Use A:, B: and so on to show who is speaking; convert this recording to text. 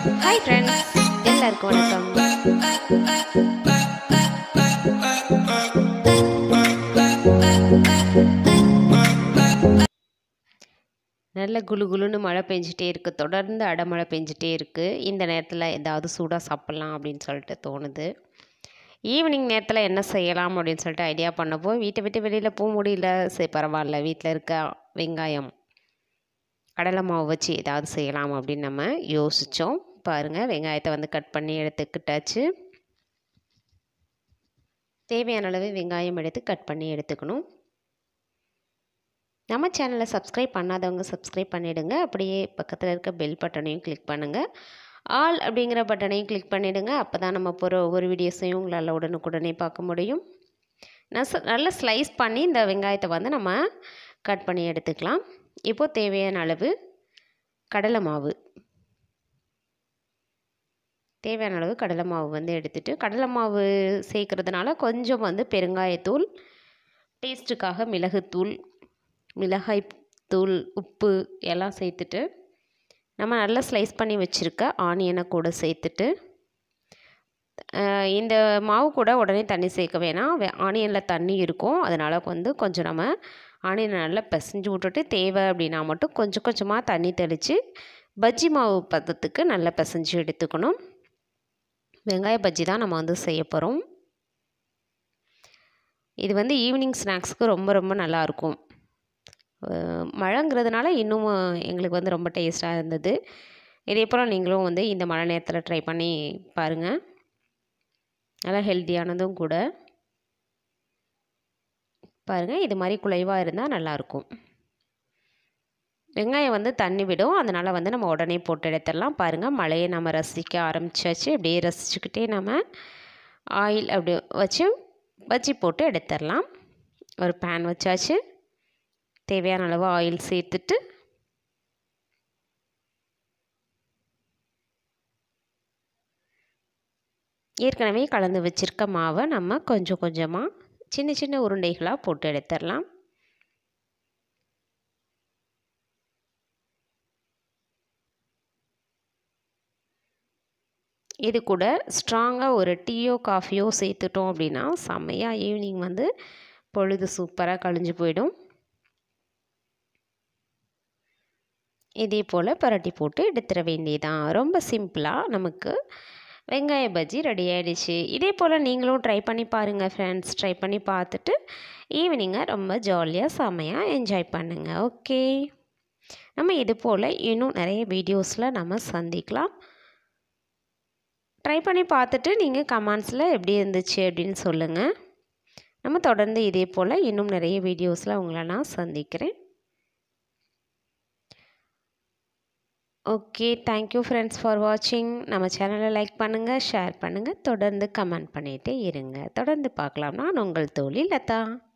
A: hi friends எல்லாருக்கும் வணக்கம் நல்ல குளு குளுன்னு மழை பெஞ்சிட்டே இருக்குது தொடர்ந்து அடமழை பெஞ்சிட்டே இருக்குது இந்த நேரத்தில் ஏதாவது சூடாக சாப்பிட்லாம் அப்படின்னு சொல்லிட்டு தோணுது ஈவினிங் நேரத்தில் என்ன செய்யலாம் அப்படின்னு சொல்லிட்டு ஐடியா பண்ணப்போ வீட்டை விட்டு வெளியில் போக முடியல சரி பரவாயில்ல வீட்டில் இருக்க வெங்காயம் கடலை மாவு வச்சு ஏதாவது செய்யலாம் அப்படின்னு நம்ம யோசித்தோம் பாருங்கள் வெங்காயத்தை வந்து கட் பண்ணி எடுத்துக்கிட்டாச்சு தேவையான அளவு வெங்காயம் எடுத்து கட் பண்ணி எடுத்துக்கணும் நம்ம சேனலை சப்ஸ்கிரைப் பண்ணாதவங்க சப்ஸ்கிரைப் பண்ணிவிடுங்க அப்படியே பக்கத்தில் இருக்க பெல் பட்டனையும் கிளிக் பண்ணுங்கள் ஆல் அப்படிங்கிற பட்டனையும் கிளிக் பண்ணிவிடுங்க அப்போ தான் நம்ம போகிற ஒவ்வொரு வீடியோஸையும் உங்களால் உடனுக்குடனே பார்க்க முடியும் நான் ச- நல்லா ஸ்லைஸ் பண்ணி இந்த வெங்காயத்தை வந்து நம்ம கட் பண்ணி எடுத்துக்கலாம் இப்போது தேவையான அளவு கடலை மாவு தேவையான அளவு கடலை மாவு வந்து எடுத்துட்டு கடலை மாவு சேர்க்கறதுனால கொஞ்சம் வந்து பெருங்காயத்தூள் டேஸ்ட்டுக்காக மிளகுத்தூள் மிளகாய் தூள் உப்பு எல்லாம் சேர்த்துட்டு நம்ம நல்லா ஸ்லைஸ் பண்ணி வச்சுருக்க ஆனியனை கூட சேர்த்துட்டு அஹ் இந்த மாவு கூட உடனே தண்ணி சேர்க்க வேணாம் ஆனியனில் தண்ணி இருக்கும் அதனால் வந்து கொஞ்சம் நம்ம ஆனியனை நல்லா பிசைஞ்சு விட்டுட்டு தேவை அப்படின்னா மட்டும் கொஞ்சம் கொஞ்சமாக தண்ணி தெளித்து பஜ்ஜி மாவு பதத்துக்கு நல்லா பிசைஞ்சு எடுத்துக்கணும் வெங்காய பஜ்ஜி தான் நம்ம வந்து செய்ய போகிறோம் இது வந்து ஈவினிங் ஸ்நாக்ஸுக்கு ரொம்ப ரொம்ப நல்லாயிருக்கும் மழைங்கிறதுனால இன்னும் எங்களுக்கு வந்து ரொம்ப டேஸ்ட்டாக இருந்தது இதே போல் நீங்களும் வந்து இந்த மழை நேரத்தில் ட்ரை பண்ணி பாருங்கள் நல்லா ஹெல்த்தியானதும் கூட பாருங்கள் இது மாதிரி குலைவாக இருந்தால் நல்லாயிருக்கும் வெங்காயம் வந்து தண்ணி விடும் அதனால் வந்து நம்ம உடனே போட்டு எடுத்துடலாம் பாருங்கள் மழையை நம்ம ரசிக்க ஆரம்பிச்சாச்சு அப்படியே ரசிச்சுக்கிட்டே நம்ம ஆயில் அப்படி வச்சு வச்சு போட்டு எடுத்துடலாம் ஒரு பேன் வச்சாச்சு தேவையான அளவு ஆயில் சேர்த்துட்டு ஏற்கனவே கலந்து வச்சுருக்க மாவை நம்ம கொஞ்சம் கொஞ்சமாக சின்ன சின்ன உருண்டைகளாக போட்டு எடுத்துடலாம் இது கூட ஸ்ட்ராங்காக ஒரு டீயோ காஃபியோ சேர்த்துட்டோம் அப்படின்னா செம்மையாக ஈவினிங் வந்து பொழுது சூப்பராக கழிஞ்சு போயிடும் இதே போல் பரட்டி போட்டு எடுத்துட வேண்டியதான் ரொம்ப சிம்பிளாக நமக்கு வெங்காய பஜ்ஜி ரெடி ஆகிடுச்சு இதே போல் நீங்களும் ட்ரை பண்ணி பாருங்கள் ஃப்ரெண்ட்ஸ் ட்ரை பண்ணி பார்த்துட்டு ஈவினிங்கை ரொம்ப ஜாலியாக செமையாக என்ஜாய் பண்ணுங்கள் ஓகே நம்ம இது போல் இன்னும் நிறைய வீடியோஸில் நம்ம சந்திக்கலாம் ட்ரை பண்ணி பார்த்துட்டு நீங்கள் கமெண்ட்ஸில் எப்படி இருந்துச்சு அப்படின்னு சொல்லுங்கள் நம்ம தொடர்ந்து இதே போல் இன்னும் நிறைய வீடியோஸில் உங்களை நான் சந்திக்கிறேன் ஓகே தேங்க்யூ ஃப்ரெண்ட்ஸ் ஃபார் வாட்சிங் நம்ம சேனலை லைக் பண்ணுங்கள் ஷேர் பண்ணுங்கள் தொடர்ந்து கமெண்ட் பண்ணிகிட்டே இருங்க தொடர்ந்து பார்க்கலாம் நான் உங்கள் தோழி லதா